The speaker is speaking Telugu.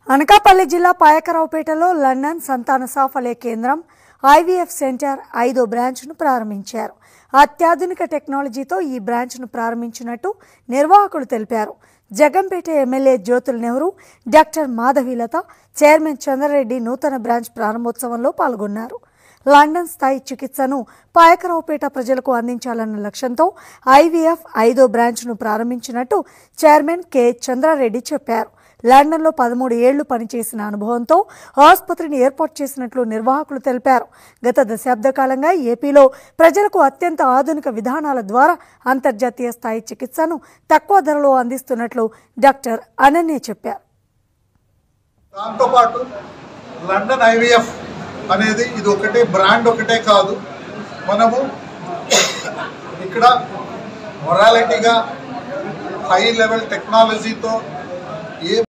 అనకాపల్లి జిల్లా పాయకరావుపేటలో లండన్ సంతాన సాఫల్య కేంద్రం ఐవీఎఫ్ సెంటర్ ఐదో బ్రాంచ్ను ప్రారంభించారు అత్యాధునిక టెక్నాలజీతో ఈ బ్రాంచ్ను ప్రారంభించినట్టు నిర్వాహకులు తెలిపారు Jaggampeta MLA Jyothula Nehru doctor Madhavilatha chairman Chandrareddy నూతన బ్రాంచ్ ప్రారంభోత్సవంలో పాల్గొన్నారు లండన్ స్థాయి చికిత్సను పాయకరావుపేట ప్రజలకు అందించాలన్న లక్ష్యంతో ఐవీఎఫ్ ఐదో బ్రాంచ్ను ప్రారంభించినట్టు చైర్మన్ కె చంద్రారెడ్డి చెప్పారు లండన్లో పదమూడు ఏళ్లు పనిచేసిన అనుభవంతో ఆసుపత్రిని ఏర్పాటు చేసినట్లు నిర్వాహకులు తెలిపారు గత దశాబ్ద కాలంగా ఏపీలో ప్రజలకు అత్యంత ఆధునిక విధానాల ద్వారా అంతర్జాతీయ స్థాయి చికిత్సను తక్కువ ధరలో అందిస్తున్నట్లు డాక్టర్ అనన్య చెప్పారు దాంతోపాటు లండన్ ఐవీఎఫ్ అనేది ఇది ఒకటే బ్రాండ్ ఒకటే కాదు మనము ఇక్కడ మొరాలిటీగా హై లెవెల్ టెక్నాలజీతో ఏ